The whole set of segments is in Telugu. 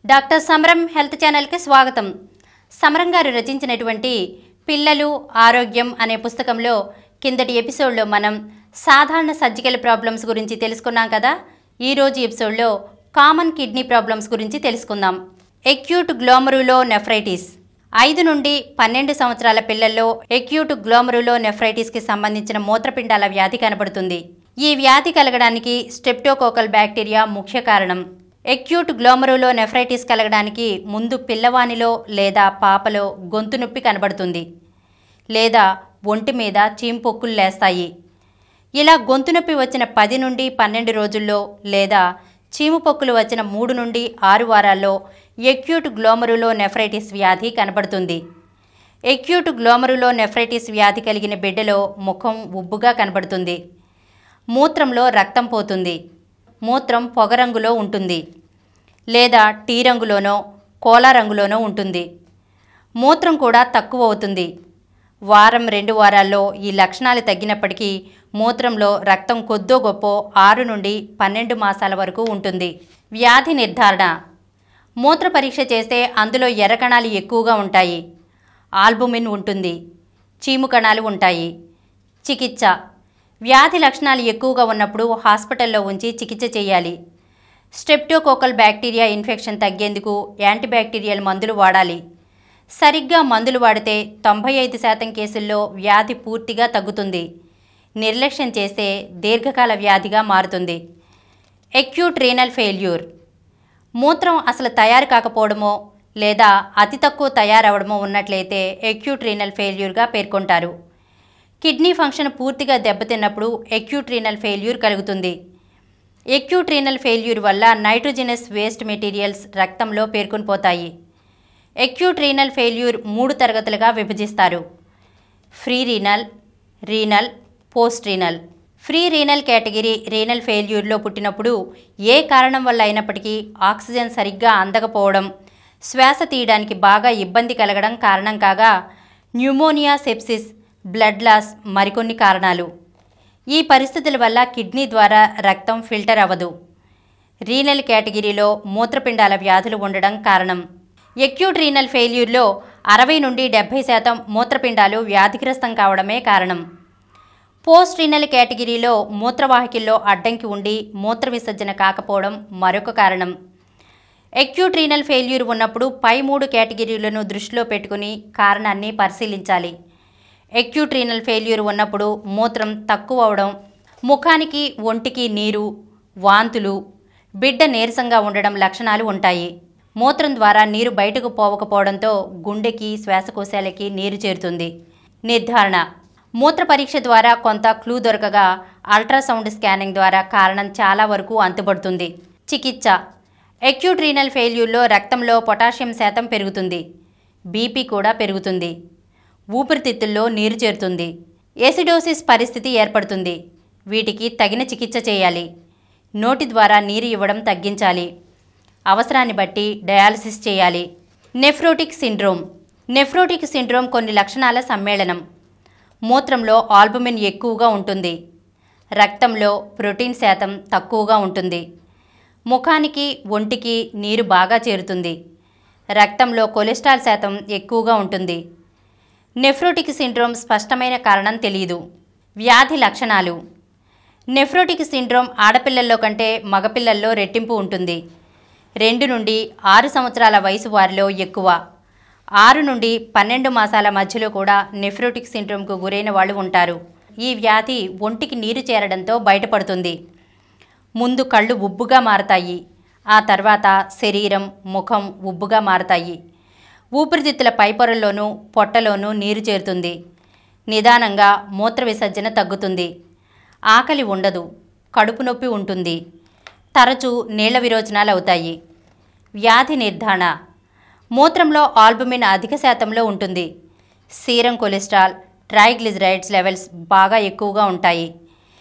డాక్టర్ సమరం హెల్త్ ఛానల్కి స్వాగతం సమరం గారు రచించినటువంటి పిల్లలు ఆరోగ్యం అనే పుస్తకంలో కిందటి ఎపిసోడ్లో మనం సాధారణ సర్జికల్ ప్రాబ్లమ్స్ గురించి తెలుసుకున్నాం కదా ఈరోజు ఎపిసోడ్లో కామన్ కిడ్నీ ప్రాబ్లమ్స్ గురించి తెలుసుకుందాం ఎక్యూట్ గ్లోమరులో నెఫ్రైటిస్ ఐదు నుండి పన్నెండు సంవత్సరాల పిల్లల్లో ఎక్యూట్ గ్లోమరులో నెఫ్రైటిస్కి సంబంధించిన మూత్రపిండాల వ్యాధి కనబడుతుంది ఈ వ్యాధి కలగడానికి స్ట్రెప్టోకోకల్ బ్యాక్టీరియా ముఖ్య కారణం ఎక్యూట్ గ్లోమరులో నెఫ్రైటిస్ కలగడానికి ముందు పిల్లవానిలో లేదా పాపలో గొంతు నొప్పి కనబడుతుంది లేదా ఒంటి మీద చీంపొక్కులు లేస్తాయి ఇలా గొంతు నొప్పి వచ్చిన పది నుండి పన్నెండు రోజుల్లో లేదా చీము పొక్కులు వచ్చిన మూడు నుండి ఆరు వారాల్లో ఎక్యూట్ గ్లోమరులో నెఫ్రైటిస్ వ్యాధి కనబడుతుంది ఎక్యూట్ గ్లోమరులో నెఫ్రైటిస్ వ్యాధి కలిగిన బిడ్డలో ముఖం ఉబ్బుగా కనబడుతుంది మూత్రంలో రక్తం పోతుంది మూత్రం పొగ రంగులో ఉంటుంది లేదా టీ రంగులోనో కోలా రంగులోనో ఉంటుంది మూత్రం కూడా తక్కువ అవుతుంది వారం రెండు వారాల్లో ఈ లక్షణాలు తగ్గినప్పటికీ మూత్రంలో రక్తం కొద్దో గొప్పో ఆరు నుండి పన్నెండు మాసాల వరకు ఉంటుంది వ్యాధి నిర్ధారణ మూత్ర పరీక్ష చేస్తే అందులో ఎర్ర కణాలు ఎక్కువగా ఉంటాయి ఆల్బుమిన్ ఉంటుంది చీము కణాలు ఉంటాయి చికిత్స వ్యాధి లక్షణాలు ఎక్కువగా ఉన్నప్పుడు హాస్పిటల్లో ఉంచి చికిత్స చేయాలి స్ట్రెప్టోకోకల్ బ్యాక్టీరియా ఇన్ఫెక్షన్ తగ్గేందుకు యాంటీబ్యాక్టీరియల్ మందులు వాడాలి సరిగ్గా మందులు వాడితే తొంభై ఐదు శాతం కేసుల్లో వ్యాధి పూర్తిగా తగ్గుతుంది నిర్లక్ష్యం చేస్తే దీర్ఘకాల వ్యాధిగా మారుతుంది ఎక్యూట్ రీనల్ ఫెయిల్యూర్ మూత్రం అసలు తయారు కాకపోవడమో లేదా అతి తక్కువ తయారవడమో ఉన్నట్లయితే ఎక్యూట్ రీనల్ ఫెయిల్యూర్గా పేర్కొంటారు కిడ్నీ ఫంక్షన్ పూర్తిగా దెబ్బతిన్నప్పుడు ఎక్యూట్ రీనల్ ఫెయిల్యూర్ కలుగుతుంది ఎక్యూట్ రీనల్ ఫెయిల్యూర్ వల్ల నైట్రోజినస్ వేస్ట్ మెటీరియల్స్ రక్తంలో పేర్కొని పోతాయి ఎక్యూట్ రీనల్ ఫెయిల్యూర్ మూడు తరగతులుగా విభజిస్తారు pre renal renal post renal pre renal category renal ఫెయిల్యూర్లో పుట్టినప్పుడు ఏ కారణం వల్ల అయినప్పటికీ ఆక్సిజన్ సరిగ్గా అందకపోవడం శ్వాస తీయడానికి బాగా ఇబ్బంది కలగడం కారణం కాగా న్యూమోనియా సెప్సిస్ బ్లడ్ లాస్ మరికొన్ని కారణాలు ఈ పరిస్థితుల వల్ల కిడ్నీ ద్వారా రక్తం ఫిల్టర్ అవ్వదు రీనల్ కేటగిరీలో మూత్రపిండాల వ్యాధులు ఉండడం కారణం ఎక్యూట్ రీనల్ ఫెయిల్యూర్లో అరవై నుండి డెబ్బై శాతం మూత్రపిండాలు వ్యాధిగ్రస్తం కావడమే కారణం పోస్ట్ రీనల్ కేటగిరీలో మూత్రవాహికల్లో అడ్డంకి ఉండి మూత్ర విసర్జన కాకపోవడం మరొక కారణం ఎక్యూట్ రీనల్ ఫెయిల్యూర్ ఉన్నప్పుడు పై మూడు కేటగిరీలను దృష్టిలో పెట్టుకుని కారణాన్ని పరిశీలించాలి ఎక్యూట్ రీనల్ ఫెయిల్యూర్ ఉన్నప్పుడు మూత్రం తక్కువ అవడం ముఖానికి ఒంటికి నీరు వాంతులు బిడ్డ నీరసంగా ఉండడం లక్షణాలు ఉంటాయి మూత్రం ద్వారా నీరు బయటకు పోవకపోవడంతో గుండెకి శ్వాసకోశాలకి నీరు చేరుతుంది నిర్ధారణ మూత్ర పరీక్ష ద్వారా కొంత క్లూ దొరకగా అల్ట్రాసౌండ్ స్కానింగ్ ద్వారా కారణం చాలా వరకు అంతుపడుతుంది చికిత్స ఎక్యూట్ రీనల్ ఫెయిల్యూర్లో రక్తంలో పొటాషియం శాతం పెరుగుతుంది బీపీ కూడా పెరుగుతుంది ఊపిరితిత్తుల్లో నీరు చేరుతుంది ఎసిడోసిస్ పరిస్థితి ఏర్పడుతుంది వీటికి తగిన చికిత్స చేయాలి నోటి ద్వారా నీరు ఇవ్వడం తగ్గించాలి అవసరాన్ని బట్టి డయాలసిస్ చేయాలి నెఫ్రోటిక్ సిండ్రోమ్ నెఫ్రోటిక్ సిండ్రోమ్ కొన్ని లక్షణాల సమ్మేళనం మూత్రంలో ఆల్బుమిన్ ఎక్కువగా ఉంటుంది రక్తంలో ప్రోటీన్ శాతం తక్కువగా ఉంటుంది ముఖానికి ఒంటికి నీరు బాగా చేరుతుంది రక్తంలో కొలెస్ట్రాల్ శాతం ఎక్కువగా ఉంటుంది నెఫ్రోటిక్ సిండ్రోమ్ స్పష్టమైన కారణం తెలియదు వ్యాధి లక్షణాలు నెఫ్రోటిక్ సిండ్రోమ్ ఆడపిల్లల్లో కంటే మగపిల్లల్లో రెట్టింపు ఉంటుంది రెండు నుండి ఆరు సంవత్సరాల వయసు వారిలో ఎక్కువ ఆరు నుండి పన్నెండు మాసాల మధ్యలో కూడా నెఫ్రోటిక్ సిండ్రోమ్కు గురైన వాళ్ళు ఉంటారు ఈ వ్యాధి ఒంటికి నీరు చేరడంతో బయటపడుతుంది ముందు కళ్ళు ఉబ్బుగా మారతాయి ఆ తర్వాత శరీరం ముఖం ఉబ్బుగా మారతాయి ఊపిరితిత్తుల పైపొరల్లోనూ పొట్టలోనూ నీరు చేరుతుంది నిదానంగా మూత్ర విసర్జన తగ్గుతుంది ఆకలి ఉండదు కడుపు నొప్పి ఉంటుంది తరచూ నీళ్ల విరోచనాలు అవుతాయి వ్యాధి నిర్ధారణ మూత్రంలో ఆల్బుమిన్ అధిక శాతంలో ఉంటుంది సీరం కొలెస్ట్రాల్ ట్రైగ్లిజరైడ్స్ లెవెల్స్ బాగా ఎక్కువగా ఉంటాయి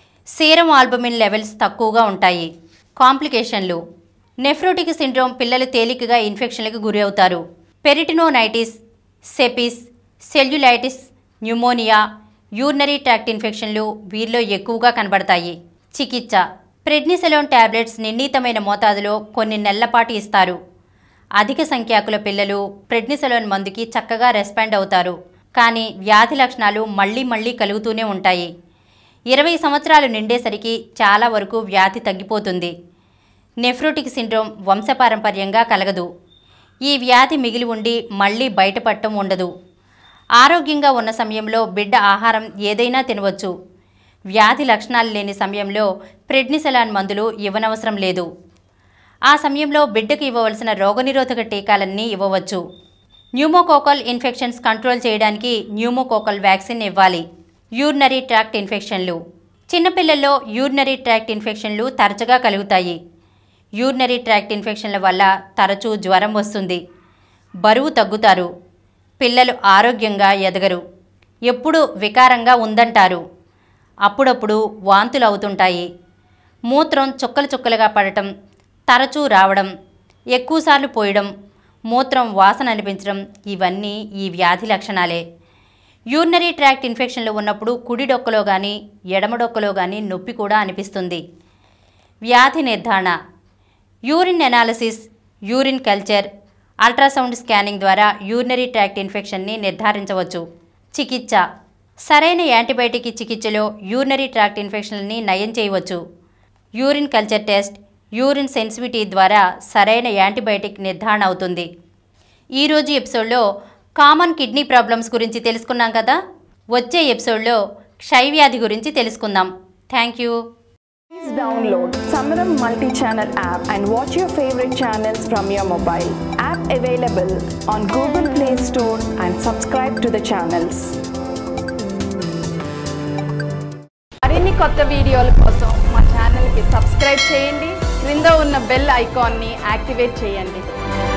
సీరం ఆల్బుమిన్ లెవెల్స్ తక్కువగా ఉంటాయి కాంప్లికేషన్లు నెఫ్రోటిక్ సిండ్రోమ్ పిల్లలు తేలికగా ఇన్ఫెక్షన్లకు గురి అవుతారు peritonitis sepsis cellulitis pneumonia urinary tract ఇన్ఫెక్షన్లు వీరిలో ఎక్కువగా కనబడతాయి చికిత్స ప్రెడ్నిసెలోన్ టాబ్లెట్స్ నిర్ణీతమైన మోతాదులో కొన్ని నెలల పాటు ఇస్తారు అధిక సంఖ్యాకుల పిల్లలు ప్రెడ్నిసలోన్ మందుకి చక్కగా రెస్పాండ్ అవుతారు కానీ వ్యాధి లక్షణాలు మళ్ళీ మళ్ళీ కలుగుతూనే ఉంటాయి ఇరవై సంవత్సరాలు నిండేసరికి చాలా వరకు వ్యాధి తగ్గిపోతుంది నెఫ్రోటిక్ సిండ్రోమ్ వంశపారంపర్యంగా కలగదు ఈ వ్యాధి మిగిలి ఉండి మళ్ళీ బయటపడటం ఉండదు ఆరోగ్యంగా ఉన్న సమయంలో బిడ్డ ఆహారం ఏదైనా తినవచ్చు వ్యాధి లక్షణాలు లేని సమయంలో ప్రెడ్నిసలాన్ మందులు ఇవ్వనవసరం లేదు ఆ సమయంలో బిడ్డకు ఇవ్వవలసిన రోగనిరోధక టీకాలన్నీ ఇవ్వవచ్చు న్యూమోకోకల్ ఇన్ఫెక్షన్స్ కంట్రోల్ చేయడానికి న్యూమోకోకల్ వ్యాక్సిన్ ఇవ్వాలి యూరినరీ ట్రాక్ట్ ఇన్ఫెక్షన్లు చిన్నపిల్లల్లో యూరినరీ ట్రాక్ట్ ఇన్ఫెక్షన్లు తరచుగా కలుగుతాయి యూరినరీ ట్రాక్ట్ ఇన్ఫెక్షన్ల వల్ల తరచూ జ్వరం వస్తుంది బరువు తగ్గుతారు పిల్లలు ఆరోగ్యంగా ఎదగరు ఎప్పుడూ వికారంగా ఉందంటారు అప్పుడప్పుడు వాంతులు అవుతుంటాయి మూత్రం చుక్కలు చుక్కలుగా పడటం తరచూ రావడం ఎక్కువసార్లు పోయడం మూత్రం వాసన అనిపించడం ఇవన్నీ ఈ వ్యాధి లక్షణాలే యూరినరీ ట్రాక్ట్ ఇన్ఫెక్షన్లు ఉన్నప్పుడు కుడి డొక్కలో కానీ ఎడమ డొక్కలో కానీ నొప్పి కూడా అనిపిస్తుంది వ్యాధి నిర్ధారణ urine analysis urine culture ultrasound scanning ద్వారా యూరినరీ ట్రాక్ట్ ఇన్ఫెక్షన్ని నిర్ధారించవచ్చు చికిత్స సరైన యాంటీబయాటిక్ చికిత్సలో యూరినరీ ట్రాక్ట్ ఇన్ఫెక్షన్లని నయం చేయవచ్చు urine culture test urine sensitivity ద్వారా సరైన యాంటీబయాటిక్ నిర్ధారణ అవుతుంది ఈరోజు ఎపిసోడ్లో కామన్ కిడ్నీ ప్రాబ్లమ్స్ గురించి తెలుసుకున్నాం కదా వచ్చే ఎపిసోడ్లో క్షయవ్యాధి గురించి తెలుసుకుందాం thank you Please download Samaram multi-channel app and watch your favorite channels from your mobile. App available on Google Play Store and subscribe to the channels. మరిన్ని కొత్త వీడియోల కోసం మా ఛానల్కి సబ్స్క్రైబ్ చేయండి క్రింద ఉన్న బెల్ ఐకాన్ని యాక్టివేట్ చేయండి